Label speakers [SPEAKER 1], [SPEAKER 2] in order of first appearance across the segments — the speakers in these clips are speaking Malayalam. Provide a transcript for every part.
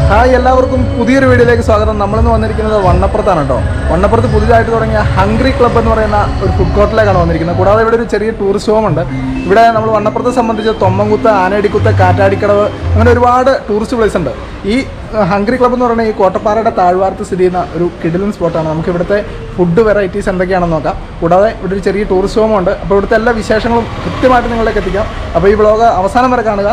[SPEAKER 1] ഹായ് എല്ലാവർക്കും പുതിയൊരു വീഡിയോയിലേക്ക് സ്വാഗതം നമ്മളിന്ന് വന്നിരിക്കുന്നത് വണ്ണപ്പുറത്താണ് കേട്ടോ വണ്ണപ്പുറത്ത് പുതിയതായിട്ട് തുടങ്ങിയ ഹംഗ്രി ക്ലബ്ബ് എന്ന് പറയുന്ന ഒരു ഫുഡ് കോർട്ടിലേക്കാണ് വന്നിരിക്കുന്നത് കൂടാതെ ഇവിടെ ഒരു ചെറിയ ടൂറിസ്റ്റ് ഹോം ഉണ്ട് ഇവിടെ നമ്മൾ വണ്ണപ്പുറത്തെ സംബന്ധിച്ച് തൊമ്മൻകുത്ത് ആനയടിക്കുത്ത് കാറ്റാടിക്കടവ് അങ്ങനെ ഒരുപാട് ടൂറിസ്റ്റ് പ്ലേസ് ഉണ്ട് ഈ അഹ്, ഹംഗ്രി ക്ലബ്ബ് എന്ന് പറയുന്ന ഈ കോട്ടപ്പാറയുടെ താഴ്വാരത്ത് സ്ഥിതി ചെയ്യുന്ന ഒരു കിഡിലൻ സ്പോട്ടാണ് നമുക്ക് ഇവിടുത്തെ ഫുഡ് വെറൈറ്റീസ് എന്തൊക്കെയാണെന്ന് നോക്കാം കൂടാതെ ഇവിടെ ഒരു ചെറിയ ടൂറിസ്റ്റ് ഹോം ഉണ്ട് അപ്പോൾ ഇവിടുത്തെ എല്ലാ വിശേഷങ്ങളും കൃത്യമായിട്ട് നിങ്ങളിലേക്ക് എത്തിക്കാം അപ്പോൾ ഈ വ്ളോഗ് അവസാനം വരെ കാണുക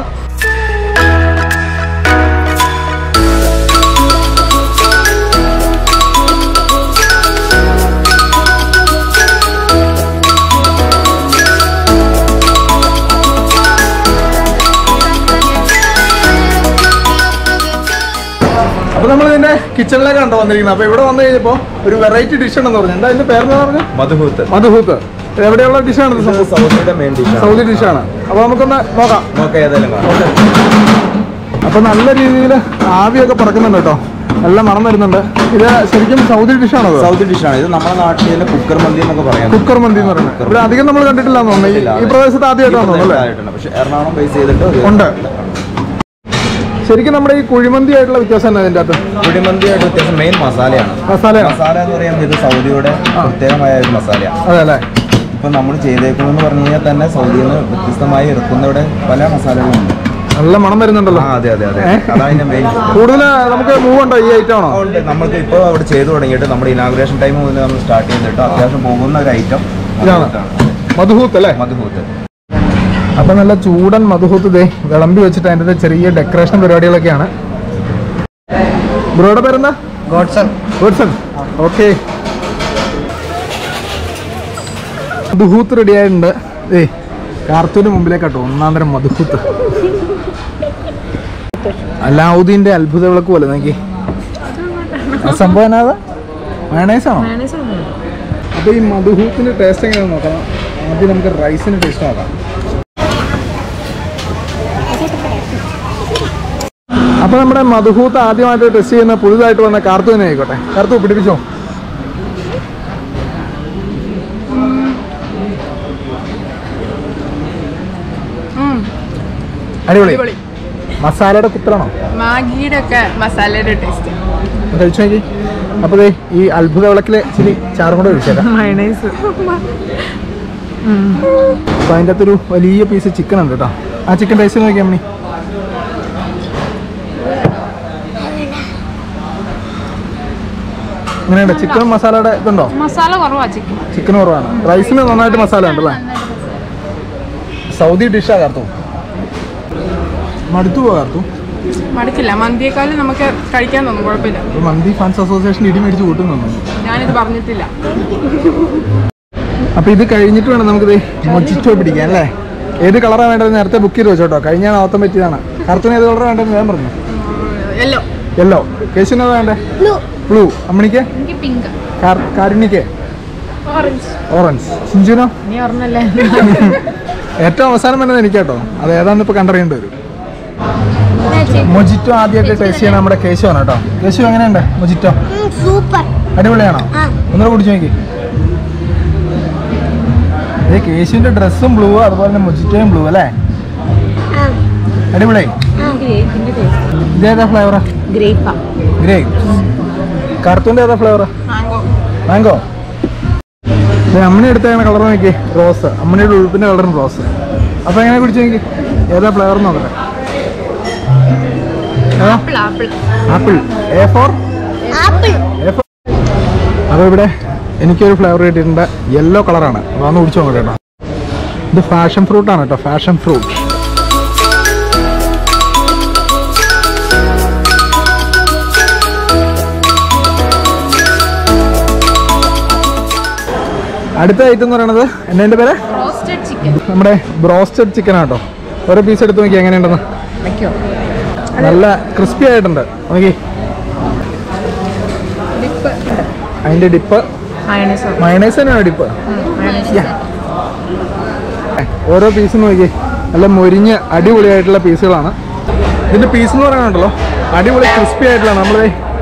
[SPEAKER 1] അപ്പോൾ നമ്മൾ ഇതിന്റെ കിച്ചണിലേക്കാണ് ട്ടോ വന്നിരിക്കുന്നത് അപ്പോൾ ഇവിടെ വന്നു കഴിഞ്ഞപ്പോൾ ഒരു വെറൈറ്റി ഡിഷ് ഉണ്ടെന്ന് പറഞ്ഞു എന്താ ഇതിന്റെ പേരെന്ന് പറഞ്ഞു
[SPEAKER 2] മധുഹൂത്ത്
[SPEAKER 1] മധുഹൂത്ത് ഇത് എവിടെയുള്ള ഡിഷാണ് ഇത്
[SPEAKER 2] ഇത് സൗദിയുടെ മെയിൻ ഡിഷാണ്
[SPEAKER 1] സൗദി ഡിഷാണ് അപ്പോൾ നമുക്കൊന്ന് നോക്കാം
[SPEAKER 2] നോക്കാം ഏതായാലും കാണാം
[SPEAKER 1] അപ്പോൾ നല്ല രീതിയിൽ ആവിയൊക്കെ പറക്കുന്നുണ്ട് കേട്ടോ നല്ല മണം വരുന്നുണ്ട് ഇത് ശരിക്കും സൗദി ഡിഷാണോ ഇത്?
[SPEAKER 2] സൗദി ഡിഷാണ് ഇത് നമ്മുടെ നാട്ടിൽ ഇതിനെ കുക്കർ മന്തി എന്നൊക്കെ പറയാം
[SPEAKER 1] കുക്കർ മന്തി എന്ന് പറയുന്നത് ഇവിടെ അധികം നമ്മൾ കണ്ടിട്ടില്ല എന്ന് തോന്നുന്നു ഈ- ഈ പ്രദേശത്ത് ആദ്യമായിട്ടാണ് തോന്നുന്നു അല്ലേ
[SPEAKER 2] പക്ഷെ എറണാകുളം ബേസ് ചെയ്തിട്ട് ഒരു-
[SPEAKER 1] ഉണ്ട് ശരിക്കും നമ്മുടെ ഈ കുഴിമന്തി ആയിട്ടുള്ള വ്യത്യാസം എന്നാ ഇതിന്റെ അകത്ത്
[SPEAKER 2] കുഴിമന്തിയായിട്ട് വ്യത്യാസം മെയിൻ മസാലയാണ്
[SPEAKER 1] മസാലയാണ്
[SPEAKER 2] മസാല എന്ന് പറയുമ്പോൾ ഇത് സൗദിയുടെ പ്രത്യേകമായ ഒരു മസാലയാണ്
[SPEAKER 1] അതെ അല്ലേ
[SPEAKER 2] ഇപ്പൊ നമ്മൾ ചെയ്തേക്കുന്നതെന്ന് പറഞ്ഞു കഴിഞ്ഞാൽ തന്നെ സൗദിയിൽ നിന്ന് വ്യത്യസ്തമായി എടുക്കുന്നവിടെ പല മസാലകളുണ്ട്
[SPEAKER 1] നല്ല മണം വരുന്നുണ്ടല്ലോ
[SPEAKER 2] ആ അതെ അതെ അതെ അതാണ് അതിന്റെ മെയിൻ
[SPEAKER 1] കൂടുതൽ നമുക്ക് മൂവ് ഉണ്ടോ ഈ ഐറ്റം ആണോ
[SPEAKER 2] ഉണ്ട് നമുക്ക് ഇപ്പോൾ അവിടെ ചെയ്തു തുടങ്ങിയിട്ട് നമ്മുടെ ഇനാഗുറേഷൻ ടൈം മുതൽ നമ്മൾ സ്റ്റാർട്ട് ചെയ്തിട്ട് അത്യാവശ്യം പോകുന്ന ഒരു ഐറ്റം
[SPEAKER 1] ഇതാണ് മധുഹൂത്ത് അല്ലേ
[SPEAKER 2] മധുഹൂത്ത്
[SPEAKER 1] അപ്പൊ നല്ല ചൂടൻ മധുഹൂത്ത് ദേ വിളമ്പി വെച്ചിട്ട് അതിൻ്റെ ചെറിയ ഡെക്കറേഷൻ പരിപാടികളൊക്കെയാണ് ബ്രോയുടെ പേരെന്താ ഗോഡ്സൺ ഗോഡ്സൺ ഓക്കെ മധുഹൂത്ത് റെഡി ആയിട്ടുണ്ട് ഏ കാർത്തൂന് മുമ്പിലേക്കാട്ടോ ഒന്നാം തരം മധുഹൂത്ത് അലാവുദ്ദീന്റെ അത്ഭുത വിളക്ക് പോലെ നോക്കി ആ സംഭവം എന്നാ മയണൈസാണോ അപ്പൊ ഈ മധുഹൂത്തിന്റെ ടേസ്റ്റ് എങ്ങനെയാണെന്ന് നോക്കണം ആദ്യം നമുക്ക് റൈസിന്റെ ടേസ്റ്റ് നോക്കാം അപ്പൊ നമ്മുടെ മധുഹൂത്ത് ആദ്യമായിട്ട് ടെസ്റ്റ് ചെയ്യുന്ന പുതുതായിട്ട് വന്ന കാർത്തു തന്നെ ആയിക്കോട്ടെ കാർത്തു പിടിപ്പിച്ചോ അടിപൊളി മസാലയുടെ കുത്തലാണോ
[SPEAKER 3] മാഗിയുടെ ഒക്കെ മസാലയുടെ ടേസ്റ്റ്
[SPEAKER 1] ഒന്ന് കഴിച്ചു നോക്കി അപ്പൊ ദേ ഈ അത്ഭുത വിളക്കിലെ ഇച്ചിരി ചാറും കൂടെ ഒഴിച്ചേക്കാം
[SPEAKER 3] മയണൈസ്
[SPEAKER 1] അപ്പൊ അതിൻ്റെ അകത്തൊരു വലിയ പീസ് ചിക്കൻ ഉണ്ട് കേട്ടോ ആ ചിക്കൻ ടേസ്റ്റ് നോക്കിയാൽ മണി എങ്ങനെയുണ്ട് ചിക്കൻ മസാലയുടെ ഇതുണ്ടോ
[SPEAKER 3] മസാല കുറവാ ചിക്കൻ
[SPEAKER 1] ചിക്കൻ കുറവാണ് റൈസിന് നന്നായിട്ട് മസാല ഉണ്ടല്ലേ സൗദി ഡിഷാ കാർത്തു മടുത്തു പോകാ കാർത്തു
[SPEAKER 3] മടുക്കില്ല മന്തിയേക്കാളും നമുക്ക് കഴിക്കാൻ തോന്നും കുഴപ്പമില്ല
[SPEAKER 1] ഒരു മന്തി ഫാൻസ് അസോസിയേഷൻ ഇടി മേടിച്ച് കൂട്ടുന്നു
[SPEAKER 3] ഞാനിത് പറഞ്ഞിട്ടില്ല
[SPEAKER 1] അപ്പൊ ഇത് കഴിഞ്ഞിട്ട് വേണം നമുക്കിത് മൊച്ചിച്ചോ പിടിക്കാൻ അല്ലേ ഏത് കളറാണ് വേണ്ടത് നേരത്തെ ബുക്ക് ചെയ്ത് വെച്ചോട്ടോ കഴിഞ്ഞ നാളത്തെ പറ്റിയതാണ് കാർത്തൂന് ഏത് കളറാണ് വേണ്ടത് ഞാൻ പറഞ്ഞു
[SPEAKER 3] യെല്ലോ
[SPEAKER 1] യെല്ലോ കേശുവിന് ഏതാ വേണ്ടേ ബ്ലൂ അമ്മണിക്ക്
[SPEAKER 3] എനിക്ക് പിങ്ക്
[SPEAKER 1] കാരുണ്യക്ക്
[SPEAKER 3] ഓറഞ്ച്
[SPEAKER 1] ഓറഞ്ച് ചിഞ്ചുനോ
[SPEAKER 3] നീ ഓർമ്മല്ലേ
[SPEAKER 1] ഏറ്റവും അവസാനം വേണ്ടത് എനിക്ക് കേട്ടോ അത് ഏതാണെന്ന് ഇപ്പൊ കണ്ടറിയേണ്ടി വരും മൊജിറ്റോ ആദ്യമായിട്ട് ടേസ്റ്റ് ചെയ്യണം നമ്മുടെ കേശുവാണ് കേട്ടോ കേശു എങ്ങനെയുണ്ട് മൊജിറ്റോ
[SPEAKER 4] സൂപ്പർ
[SPEAKER 1] അടിപൊളിയാണോ
[SPEAKER 4] ആ.
[SPEAKER 1] ഒന്നുകൂടെ കുടിച്ചു നോക്കി ഏ കേശുവിന്റെ ഡ്രസ്സും ബ്ലൂ അതുപോലെ തന്നെ മൊജിറ്റോയും ബ്ലൂ അല്ലേ
[SPEAKER 4] ആ
[SPEAKER 1] അടിപൊളി ഇതേതാ ഫ്ലേവറാ
[SPEAKER 3] ഗ്രേപ്പ
[SPEAKER 1] ഗ്രേപ്പ് കറുത്തൂൻ്റെ ഏതാ ഫ്ലേവറാ
[SPEAKER 3] മാംഗോ
[SPEAKER 1] മാംഗോ അമ്മണി എടുത്തേക്കണ കളർ നോക്കി റോസ് അമ്മണിയുടെ ഉഴുപ്പിന്റെ കളറും റോസ് അപ്പൊ എങ്ങനെ കുടിച്ചു നോക്കി ഏതാ ഫ്ലേവർ നോക്കട്ടെ
[SPEAKER 3] apple apple
[SPEAKER 1] apple A for
[SPEAKER 4] apple
[SPEAKER 1] A for അപ്പോൾ ഇവിടെ എനിക്കൊരു ഫ്ലേവർ കിട്ടിയിട്ടുണ്ട് യെല്ലോ കളറാണ് അപ്പോൾ ഒന്ന് കുടിച്ചു നോക്കട്ടെ കേട്ടോ ഇത് ഫാഷൻ ഫ്രൂട്ട് ആണ് കേട്ടോ ഫാഷൻ ഫ്രൂട്ട് അടുത്ത ഐറ്റം എന്ന് പറയുന്നത് എന്നെ പേര്
[SPEAKER 3] റോസ്റ്റഡ് ചിക്കൻ
[SPEAKER 1] നമ്മുടെ ബ്രോസ്റ്റഡ് ചിക്കൻ ആട്ടോ ഓരോ പീസ് എടുത്ത് നോക്കി എങ്ങനെയുണ്ടെന്ന്
[SPEAKER 3] വയ്ക്കോ
[SPEAKER 1] നല്ല ക്രിസ്പി ആയിട്ടുണ്ട് നോക്കി
[SPEAKER 3] ഡിപ്പ്
[SPEAKER 1] അതിന്റെ ഡിപ്പ്
[SPEAKER 3] മയണൈസ്
[SPEAKER 1] മയണൈസ് തന്നെയാണ് ഡിപ്പ്
[SPEAKER 3] മയണൈസ്
[SPEAKER 1] ഓരോ പീസും നോക്കി നല്ല മൊരിഞ്ഞ് അടിപൊളിയായിട്ടുള്ള പീസുകളാണ് ഇതിന്റെ പീസ് എന്ന് പറയാനുണ്ടല്ലോ അടിപൊളി ക്രിസ്പി ആയിട്ടുള്ള നമ്മൾ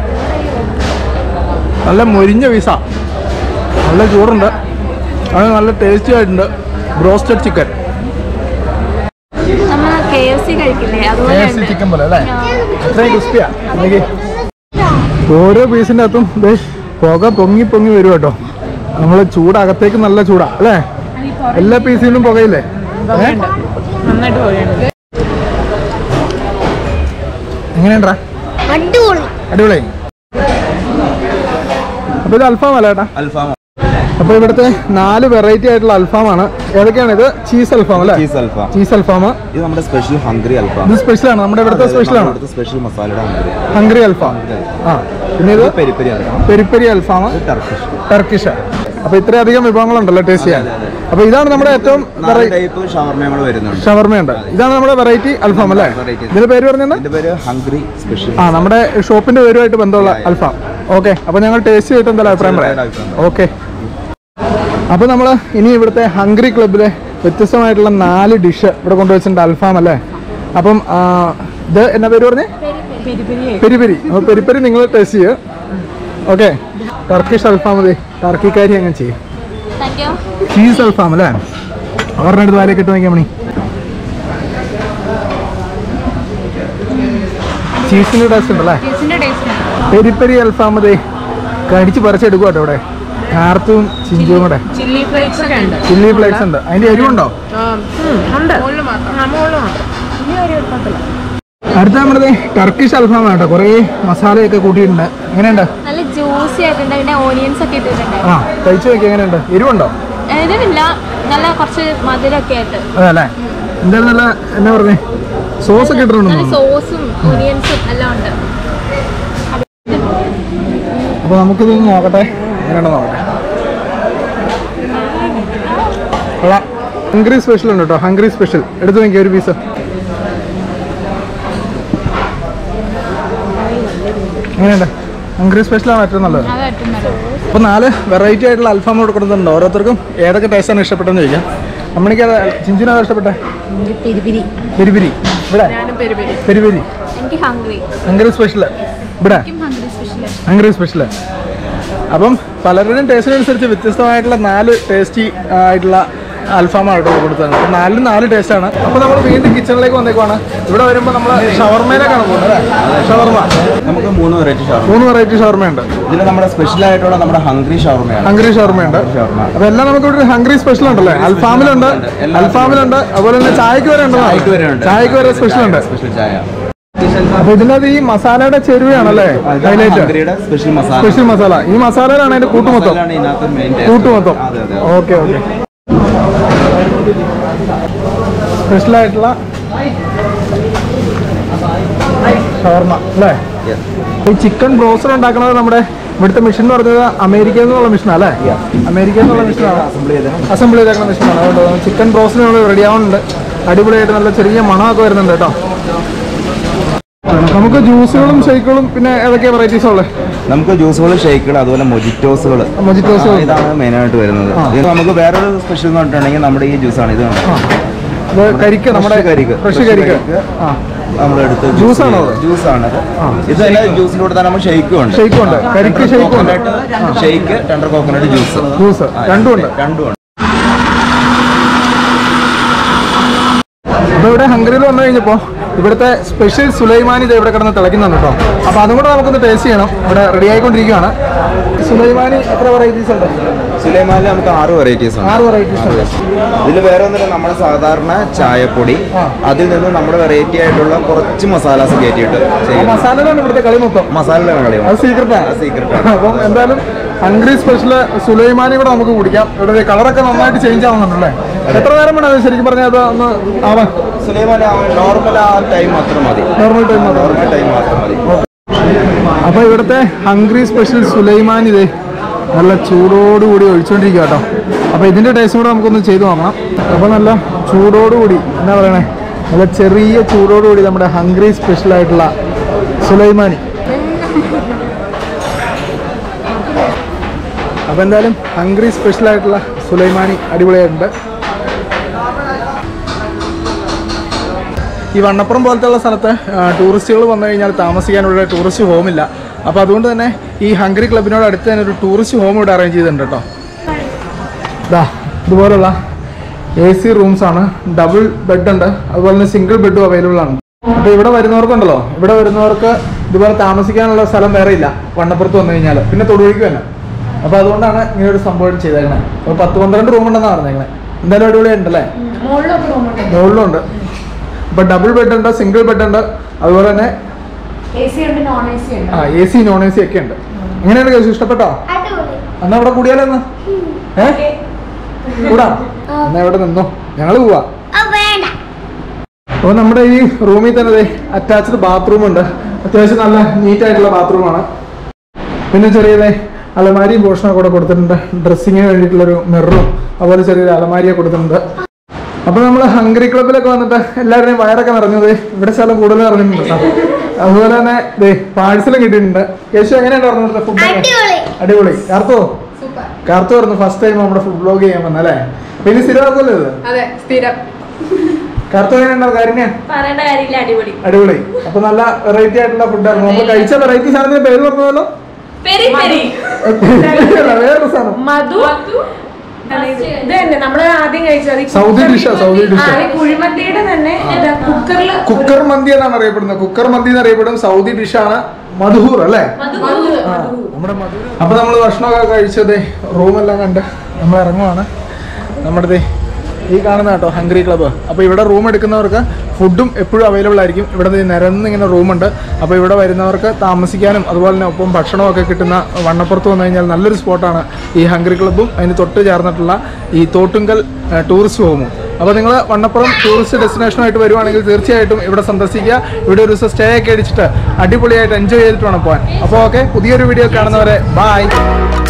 [SPEAKER 1] നല്ല മൊരിഞ്ഞ പീസാ നല്ല ചൂടുണ്ട് അത് നല്ല ടേസ്റ്റി ആയിട്ടുണ്ട് ബ്രോസ്റ്റഡ് ചിക്കൻ
[SPEAKER 4] നമ്മൾ കെ എഫ് സി കഴിക്കില്ലേ അതുപോലെ
[SPEAKER 3] പോലെ
[SPEAKER 1] KFC ചിക്കൻ പോലെ അല്ലേ അത്രയും ക്രിസ്പിയാ അല്ലെങ്കിൽ ഓരോ പീസിന്റെ അകത്തും ദേ പുക പൊങ്ങി പൊങ്ങി വരും കേട്ടോ നമ്മൾ ചൂടകത്തേക്ക് നല്ല ചൂടാ അല്ലേ എല്ലാ പീസിലും പുകയില്ലേ ഏ?
[SPEAKER 3] നന്നായിട്ട് പോയുണ്ട്
[SPEAKER 1] എങ്ങനെയുണ്ടാ
[SPEAKER 4] അടിപൊളി
[SPEAKER 1] അടിപൊളി അപ്പൊ ഇത് അൽഫാം അല്ല ചേട്ടാ
[SPEAKER 2] അൽഫാം
[SPEAKER 1] അപ്പൊ ഇവിടുത്തെ നാല് വെറൈറ്റി ആയിട്ടുള്ള അൽഫാമാണ് ഏതൊക്കെയാണ് ഇത് ചീസ് അൽഫാം അല്ലേ
[SPEAKER 2] ചീസ് അൽഫാം
[SPEAKER 1] ചീസ് അൽഫാം
[SPEAKER 2] ഇത് നമ്മുടെ സ്പെഷ്യൽ ഹംഗ്രി അൽഫാം
[SPEAKER 1] ഇത് സ്പെഷ്യലാണ് നമ്മുടെ ഇവിടുത്തെ സ്പെഷ്യലാണ്
[SPEAKER 2] ഇവിടുത്തെ സ്പെഷ്യൽ മസാലയുടെ ഹംഗ്രി
[SPEAKER 1] ഹംഗ്രി അൽഫാം ആ പിന്നെ ഇത്
[SPEAKER 2] പെരി പെരി അൽഫാം
[SPEAKER 1] പെരിപ്പെരി അൽഫാം
[SPEAKER 2] ഇത് ടർക്കിഷ്
[SPEAKER 1] ടർക്കിഷ് അപ്പൊ ഇത്രയധികം വിഭവങ്ങളുണ്ടല്ലോ ടേസ്റ്റ് ചെയ്യാൻ അപ്പൊ ഇതാണ് നമ്മുടെ ഏറ്റവും
[SPEAKER 2] നാല് ടൈപ്പ് ഷവർമകൾ വരുന്നുണ്ട്
[SPEAKER 1] ഷവർമയുണ്ട് ഇതാണ് നമ്മുടെ വെറൈറ്റി അൽഫാം അല്ലേ
[SPEAKER 2] Variety.
[SPEAKER 1] ഇതിന്റെ പേര് പറഞ്ഞത്
[SPEAKER 2] ഇതിന്റെ പേര് ഹംഗ്രി സ്പെഷ്യൽ
[SPEAKER 1] ആ നമ്മുടെ ഷോപ്പിന്റെ പേരുമായിട്ട് ബന്ധമുള്ള അൽഫാം ഓക്കെ അപ്പൊ ഞങ്ങൾ ടേസ്റ്റ് ചെയ്തിട്ട് എന്തായാലും അഭിപ്രായം പറയാം
[SPEAKER 2] അഭിപ്രായം
[SPEAKER 1] ഓക്കെ അപ്പൊ നമ്മൾ ഇനി ഇവിടുത്തെ ഹംഗ്രി ക്ലബിലെ വ്യത്യസ്തമായിട്ടുള്ള നാല് ഡിഷ് ഇവിടെ കൊണ്ടുവച്ചിട്ടുണ്ട് അൽഫാം അല്ലേ അപ്പം ആ, ഇത് എന്നാ പേര് പറഞ്ഞേ പെരി പെരി അപ്പൊ പെരി പെരി നിങ്ങൾ ടേസ്റ്റ് ചെയ്യുക ഓക്കെ ടർക്കിഷ് അൽഫാം മതി ടർക്കിക്കാരി അങ്ങനെ ചെയ്യും ചീസ് അൽഫാം അല്ലേ ഒരെണ്ണം എടുത്ത് വായിലേക്ക് ഇട്ട് നോക്കിയാൽ മണി ചീസിന്റെ ടേസ്റ്റ് ഉണ്ടല്ലേ
[SPEAKER 3] ചീസിന്റെ ടേസ്റ്റ്
[SPEAKER 1] പെരി പെരി അൽഫാം മതി കടിച്ച് പറിച്ചെടുക്കുക കേട്ടോ ഇവിടെ കാർത്തും ചിഞ്ചും കൂടെ
[SPEAKER 3] ചില്ലി ഫ്ലേക്സ് ഒക്കെ ഉണ്ട്
[SPEAKER 1] ചില്ലി ഫ്ലേക്സ് ഉണ്ട് അതിന്റെ എരിവുണ്ടോ
[SPEAKER 3] ഉണ്ട് മുകളിൽ മാത്രം ആ മുകളിൽ മാത്രം ഇനി ഒരു കുഴപ്പമില്ല
[SPEAKER 1] അടുത്ത നമ്മുടെ ടർക്കിഷ് അൽഫാം കേട്ടോ കുറേ മസാലയൊക്കെ കൂട്ടിയിട്ടുണ്ട് എങ്ങനെയുണ്ട്
[SPEAKER 5] നല്ല ജ്യൂസി ആയിട്ടുണ്ട് പിന്നെ ഓനിയൻസ് ഒക്കെ ഇട്ടിട്ടുണ്ട്
[SPEAKER 1] ആ കഴിച്ചു നോക്കി എങ്ങനെയുണ്ട് എരിവുണ്ടോ
[SPEAKER 5] ഇതിനില്ല നല്ല കുറച്ച് മധുരമൊക്കെ ആയിട്ട്
[SPEAKER 1] അതെ അല്ലേ എന്തായാലും നല്ല എന്നാ പറഞ്ഞേ സോസ് ഒക്കെ ഇട്ടിട്ടുണ്ടോ
[SPEAKER 5] നല്ല സോസും ഓനിയൻസും എല്ലാം ഉണ്ട്
[SPEAKER 1] അപ്പോൾ നമുക്കിത് നോക്കട്ടെ എങ്ങനെയുണ്ടോ നോക്കട്ടെ കൊള്ളാം ഹംഗ്രി സ്പെഷ്യൽ ഉണ്ട് കേട്ടോ ഹംഗ്രി സ്പെഷ്യൽ എടുത്തു നോക്കി ഒരു പീസ് എങ്ങനെയുണ്ട് ഹംഗ്രി സ്പെഷ്യലാണ് ഏറ്റവും നല്ലത്
[SPEAKER 5] അത് ഏറ്റവും നല്ലത്
[SPEAKER 1] അപ്പോൾ നാല് വെറൈറ്റി ആയിട്ടുള്ള അൽഫാം ഇവിടെ കൊടുക്കുന്നുണ്ട് ഓരോരുത്തർക്കും ഏതൊക്കെ ടേസ്റ്റാണ് ഇഷ്ടപ്പെട്ടതെന്ന് ചോദിക്കാം നമ്മളിക്ക് ചിഞ്ചിനാണ് ഇഷ്ടപ്പെട്ടെ പെരിപിരി ഇവിടെ
[SPEAKER 3] ഞാനും പെരി പെരി
[SPEAKER 1] പെരിപിരി
[SPEAKER 5] എനിക്ക് ഹംഗ്രി
[SPEAKER 1] ഹംഗ്രി സ്പെഷ്യൽ ഇവിടെ
[SPEAKER 5] ഹംഗ്രി സ്പെഷ്യൽ
[SPEAKER 1] ഹംഗ്രി സ്പെഷ്യൽ അപ്പം പലരുടെയും ടേസ്റ്റിനനുസരിച്ച് വ്യത്യസ്തമായിട്ടുള്ള നാല് ടേസ്റ്റി ആയിട്ടുള്ള അൽഫാമാണ് കേട്ടോ കൊടുത്തത് അപ്പം നാലിനും നാല് ടേസ്റ്റാണ് അപ്പോൾ നമ്മൾ വീണ്ടും കിച്ചണിലേക്ക് വന്നേക്കുവാണ് ഇവിടെ വരുമ്പോൾ നമ്മൾ ഷവർമയിലേക്കാണ് പോകുന്നത് അല്ലേ ഷവർമ
[SPEAKER 2] നമുക്ക് മൂന്ന് വെറൈറ്റി ഷവർമ
[SPEAKER 1] മൂന്ന് വെറൈറ്റി ഷവർമയുണ്ട്
[SPEAKER 2] ഇതിൽ നമ്മുടെ സ്പെഷ്യൽ ആയിട്ടുള്ള നമ്മുടെ ഹംഗ്രി ഷവർമയാണ്
[SPEAKER 1] ഹംഗ്രി ഷവർമയുണ്ട്
[SPEAKER 2] ഷവർമ.
[SPEAKER 1] അപ്പൊ എല്ലാം നമുക്ക് ഇവിടെ ഹംഗ്രി സ്പെഷ്യൽ ഉണ്ടല്ലേ അൽഫാമിലുണ്ട്
[SPEAKER 2] എല്ലാം
[SPEAKER 1] അൽഫാമിലുണ്ട് അതുപോലെ തന്നെ ചായക്ക് വരെ ഉണ്ട്
[SPEAKER 2] ചായക്ക് വരെ ഉണ്ട്
[SPEAKER 1] ചായക്ക് വരെ സ്പെഷ്യൽ ഉണ്ട്
[SPEAKER 2] സ്പെഷ്യൽ ചായ
[SPEAKER 1] അപ്പൊ ഇതിനകത്ത് ഈ മസാലയുടെ ചെരുവയാണല്ലേ ഹൈലൈറ്റ്
[SPEAKER 2] ഹംഗ്രിയുടെ സ്പെഷ്യൽ മസാല
[SPEAKER 1] സ്പെഷ്യൽ മസാല ഈ മസാലയിലാണ് അതിന്റെ കൂട്ടുമൊത്തം
[SPEAKER 2] മസാലയാണ് ഇതിനകത്ത് മെയിൻ
[SPEAKER 1] കൂട്ടുമൊത്തം
[SPEAKER 2] അതെ അതെ
[SPEAKER 1] ഓക്കെ ഓക്കെ സ്പെഷ്യൽ ആയിട്ടുള്ള ഷവർമ അല്ലേ
[SPEAKER 2] Yes.
[SPEAKER 1] ഈ ചിക്കൻ ബ്രോസർ ഉണ്ടാക്കുന്നത് നമ്മുടെ ഇവിടുത്തെ മെഷീൻ എന്ന് പറഞ്ഞത് അമേരിക്കയിൽ നിന്നുള്ള മെഷീനാണ് അല്ലേ അമേരിക്കയിൽ നിന്നുള്ള മെഷീനാണ്
[SPEAKER 2] അസംബിൾ ചെയ്ത്
[SPEAKER 1] അസംബിൾ ചെയ്തേക്കുന്ന മെഷീനാണ് അതുകൊണ്ട് ചിക്കൻ ബ്രോസിന് നമ്മൾ റെഡി ആവുന്നുണ്ട് അടിപൊളിയായിട്ട് നല്ല ചെറിയ മണമൊക്കെ വരുന്നുണ്ട് കേട്ടോ നമുക്ക് ജ്യൂസുകളും ഷെയ്ക്കുകളും പിന്നെ ഏതൊക്കെയാ വെറൈറ്റീസ് ഉള്ളത്
[SPEAKER 2] നമുക്ക് ജ്യൂസുകൾ ഷേക്കുകൾ അതുപോലെ മൊജിറ്റോസുകൾ
[SPEAKER 1] മൊജിറ്റോസ്
[SPEAKER 2] ഇതാണ് മെയിൻ ആയിട്ട് വരുന്നത് ഇത് നമുക്ക് വേറൊരു സ്പെഷ്യൽ എന്ന് പറഞ്ഞിട്ടുണ്ടെങ്കിൽ നമ്മുടെ ഈ ജ്യൂസാണ് ഇത്
[SPEAKER 1] ഇത് കരിക്ക് നമ്മുടെ
[SPEAKER 2] Fresh കരിക്ക്.
[SPEAKER 1] ഫ്രഷ്
[SPEAKER 2] Fresh
[SPEAKER 1] കരിക്ക്
[SPEAKER 2] കരിക്ക്.
[SPEAKER 1] ആ
[SPEAKER 2] നമ്മളെടുത്ത്
[SPEAKER 1] Juice ആണോ അത്?
[SPEAKER 2] ജ്യൂസാണ് ഇത് തന്നെ ജ്യൂസിന്റെ കൂടെ തന്നെ നമ്മൾ ഷെയ്ക്കും ഉണ്ട്
[SPEAKER 1] ഷെയ്ക്കും ഉണ്ട് കരിക്ക് ഷെയ്ക്കും ഉണ്ട്
[SPEAKER 2] shake tender coconut juice
[SPEAKER 1] juice രണ്ടും ഉണ്ട്
[SPEAKER 2] രണ്ടും ഉണ്ട്
[SPEAKER 1] അപ്പോൾ ഇവിടെ ഹംഗറിയിൽ വന്നു കഴിഞ്ഞപ്പോൾ ഇവിടുത്തെ സ്പെഷ്യൽ സുലൈമാനി ദേ ഇവിടെ കിടന്ന് തിളയ്ക്കുന്നുണ്ട് കേട്ടോ അപ്പോൾ അതും കൂടെ നമുക്കൊന്ന് ടേസ്റ്റ് ചെയ്യണം ഇവിടെ റെഡി ആയിക്കൊണ്ടിരിക്കുകയാണ് സുലൈമാനി എത്ര വെറൈറ്റീസ് ഉണ്ട്
[SPEAKER 2] സുലൈമാനിൽ നമുക്ക് ആറ് വെറൈറ്റീസ് ഉണ്ട്
[SPEAKER 1] ആറ് വെറൈറ്റീസ് ഉണ്ട്
[SPEAKER 2] ഇതിൽ വേറെ ഒന്നുമില്ല നമ്മുടെ സാധാരണ ചായപ്പൊടി
[SPEAKER 1] ആ.
[SPEAKER 2] അതിൽ നിന്ന് നമ്മുടെ വെറൈറ്റി ആയിട്ടുള്ള കുറച്ച് മസാലാസ് കയറ്റിയിട്ട്
[SPEAKER 1] ആ
[SPEAKER 2] ചെയ്യും
[SPEAKER 1] മസാലയിലാണ് ഇവിടുത്തെ കളി മൊത്തം
[SPEAKER 2] മസാലയുടെ കളിയും
[SPEAKER 1] അത് സീക്രട്ടാണ്
[SPEAKER 2] അത് secret ആണ്.
[SPEAKER 1] അപ്പം എന്തായാലും ഹംഗ്രി സ്പെഷ്യൽ സുലൈമാനി കൂടെ നമുക്ക് കുടിക്കാം ഇവിടെ കളറൊക്കെ നന്നായിട്ട് ചേഞ്ച് ആവുന്നുണ്ടല്ലേ എത്ര നേരം വേണം അത് ശരിക്കും പറഞ്ഞാൽ അത് ഒന്ന് ആവാൻ
[SPEAKER 2] സുലൈമാൻ നോർമൽ ആ ടൈം മാത്രം മതി
[SPEAKER 1] നോർമൽ ടൈം മാത്രം
[SPEAKER 2] നോർമൽ ടൈം മാത്രം മതി
[SPEAKER 1] അപ്പൊ ഇവിടുത്തെ ഹംഗ്രി സ്പെഷ്യൽ സുലൈമാൻ ഇത് നല്ല ചൂടോടുകൂടി ഒഴിച്ചുകൊണ്ടിരിക്കുക കേട്ടോ അപ്പൊ ഇതിന്റെ ടേസ്റ്റ് കൂടെ നമുക്കൊന്ന് ചെയ്തു നോക്കണം അപ്പൊ നല്ല ചൂടോടുകൂടി എന്താ പറയണേ നല്ല ചെറിയ ചൂടോടുകൂടി നമ്മുടെ ഹംഗ്രി സ്പെഷ്യൽ ആയിട്ടുള്ള സുലൈമാനി അപ്പൊ എന്തായാലും ഹംഗ്രി സ്പെഷ്യൽ ആയിട്ടുള്ള സുലൈമാനി അടിപൊളിയായിട്ടുണ്ട് ഈ വണ്ണപ്പുറം പോലത്തെ ഉള്ള സ്ഥലത്ത് ടൂറിസ്റ്റുകൾ വന്നു കഴിഞ്ഞാൽ താമസിക്കാനുള്ള ടൂറിസ്റ്റ് ഹോമില്ല അപ്പോൾ അതുകൊണ്ട് തന്നെ ഈ ഹംഗറി ക്ലബിനോട് അടുത്ത് തന്നെ ഒരു ടൂറിസ്റ്റ് ഹോം ഇവിടെ അറേഞ്ച് ചെയ്തിട്ടുണ്ട് കേട്ടോ ഇതാ ഇതുപോലുള്ള എ സി റൂംസ് ആണ് ഡബിൾ ബെഡ് ഉണ്ട് അതുപോലെ തന്നെ സിംഗിൾ ബെഡും അവൈലബിൾ ആണ് അപ്പോൾ ഇവിടെ വരുന്നവർക്കുണ്ടല്ലോ ഇവിടെ വരുന്നവർക്ക് ഇതുപോലെ താമസിക്കാനുള്ള സ്ഥലം വേറെ ഇല്ല വണ്ണപ്പുറത്ത് വന്നു കഴിഞ്ഞാൽ പിന്നെ തൊടുവഴിക്ക് തന്നെ അപ്പോൾ അതുകൊണ്ടാണ് ഇങ്ങനെ ഒരു സംഭവം ചെയ്തേക്കണത് അപ്പോൾ പത്ത് പന്ത്രണ്ട് റൂം ഉണ്ടെന്നാണ് പറഞ്ഞേക്കണേ എന്തായാലും അടിപൊളി ഉണ്ടല്ലേ മുകളിലുണ്ട് ഇപ്പൊ ഡബിൾ ബെഡ് ഉണ്ട് സിംഗിൾ ബെഡ് ഉണ്ട് അതുപോലെ തന്നെ
[SPEAKER 3] എ സി ഉണ്ട് നോൺ എ സി ഉണ്ട്
[SPEAKER 1] ആ A C non A C ഒക്കെ ഉണ്ട് എങ്ങനെയാണ് കേസ് ഇഷ്ടപ്പെട്ടോ
[SPEAKER 4] അടിപൊളി
[SPEAKER 1] എന്നാ ഇവിടെ കൂടിയാലോ എന്ന് ഏ കൂടാ എന്നാ ഇവിടെ നിന്നോ ഞങ്ങള് പോവാ
[SPEAKER 4] ആ വേണ്ട
[SPEAKER 1] അപ്പോൾ നമ്മുടെ ഈ റൂമിൽ തന്നെ അറ്റാച്ച്ഡ് ബാത്റൂം ഉണ്ട് അത്യാവശ്യം നല്ല നീറ്റ് ആയിട്ടുള്ള ബാത്റൂമാണ് പിന്നെ ചെറിയ അലമാരിയും പോർഷനൊക്കെ കൂടെ കൊടുത്തിട്ടുണ്ട് ഡ്രസ്സിങ്ങിന് വേണ്ടിയിട്ടുള്ളൊരു മിററും അതുപോലെ ചെറിയൊരു അലമാരിയെ കൊടുത്തിട്ടുണ്ട് അപ്പോൾ നമ്മൾ ഹംഗ്രി ക്ലബിലൊക്കെ വന്നിട്ട് എല്ലാവരുടെയും വയറൊക്കെ നിറഞ്ഞത് ഇവിടെ സ്ഥലം കൂടുതൽ നിറഞ്ഞിട്ടുണ്ട് കേട്ടോ അതുപോലെ തന്നെ ദേ പാഴ്സലും കിട്ടിയിട്ടുണ്ട് യേശു എങ്ങനെയുണ്ടായിരുന്നു ഫുഡ്
[SPEAKER 4] അടിപൊളി
[SPEAKER 1] അടിപൊളി കാർത്തോ കാർത്തു പറഞ്ഞു ഫസ്റ്റ് ടൈം നമ്മുടെ ഫുഡ് ബ്ലോഗ് ചെയ്യാൻ വന്നല്ലേ പിന്നെ സ്ഥിരമാക്കുമല്ലോ ഇത്
[SPEAKER 3] അതെ സ്ഥിരം
[SPEAKER 1] കാർത്തു എങ്ങനെയുണ്ടാവും കാര്യം
[SPEAKER 5] പറയേണ്ട കാര്യമില്ല അടിപൊളി
[SPEAKER 1] അടിപൊളി അപ്പൊ നല്ല വെറൈറ്റി ആയിട്ടുള്ള ഫുഡായിരുന്നു നമ്മൾ കഴിച്ച വെറൈറ്റി സാധനത്തിന് പേര് പറഞ്ഞല്ലോ
[SPEAKER 5] പെരി പെരി
[SPEAKER 1] വേറൊരു സാധനം
[SPEAKER 3] മധു ഇത് തന്നെ നമ്മള് ആദ്യം കഴിച്ചത് ഈ
[SPEAKER 1] സൗദി
[SPEAKER 3] കുക്കർ-
[SPEAKER 1] ഡിഷാ സൗദി
[SPEAKER 3] ആ,
[SPEAKER 1] ഡിഷ്
[SPEAKER 3] ഈ കുഴിമന്തിയുടെ തന്നെ കുക്കറിൽ
[SPEAKER 1] കുക്കർ മന്തി എന്നാണ് അറിയപ്പെടുന്നത് കുക്കർ മന്തി എന്ന് അറിയപ്പെടും സൗദി ഡിഷാണ് മധുഹൂർ അല്ലേ ആ, നമ്മുടെ മധുര അപ്പൊ നമ്മൾ ഭക്ഷണമൊക്കെ കഴിച്ചത് റൂമെല്ലാം കണ്ട് നമ്മൾ ഇറങ്ങുവാണ് നമ്മുടെ ദേ ഈ കാണുന്ന കേട്ടോ ഹംഗ്രി ക്ലബ്ബ് അപ്പോൾ ഇവിടെ റൂം എടുക്കുന്നവർക്ക് ഫുഡും എപ്പോഴും അവൈലബിൾ ആയിരിക്കും ഇവിടെ ദേ നിരന്ന് ഇങ്ങനെ റൂമുണ്ട് അപ്പോൾ ഇവിടെ വരുന്നവർക്ക് താമസിക്കാനും അതുപോലെ തന്നെ ഒപ്പം ഭക്ഷണമൊക്കെ കിട്ടുന്ന വണ്ണപ്പുറത്ത് വന്നു കഴിഞ്ഞാൽ നല്ലൊരു സ്പോട്ടാണ് ഈ ഹംഗ്രി ക്ലബ്ബും അതിന് തൊട്ട് ചേർന്നിട്ടുള്ള ഈ തോട്ടുങ്കൽ ഏഹ്, ടൂറിസ്റ്റ് ഹോമും അപ്പോൾ നിങ്ങൾ വണ്ണപ്പുറം ടൂറിസ്റ്റ് ഡെസ്റ്റിനേഷനായിട്ട് വരുവാണെങ്കിൽ തീർച്ചയായിട്ടും ഇവിടെ സന്ദർശിക്കുക ഇവിടെ ഒരു ദിവസം സ്റ്റേ ഒക്കെ അടിച്ചിട്ട് അടിപൊളിയായിട്ട് എൻജോയ് ചെയ്തിട്ട് വേണം പോകാൻ അപ്പോൾ ഓക്കെ പുതിയൊരു വീഡിയോ കാണുന്നവരെ ബായ്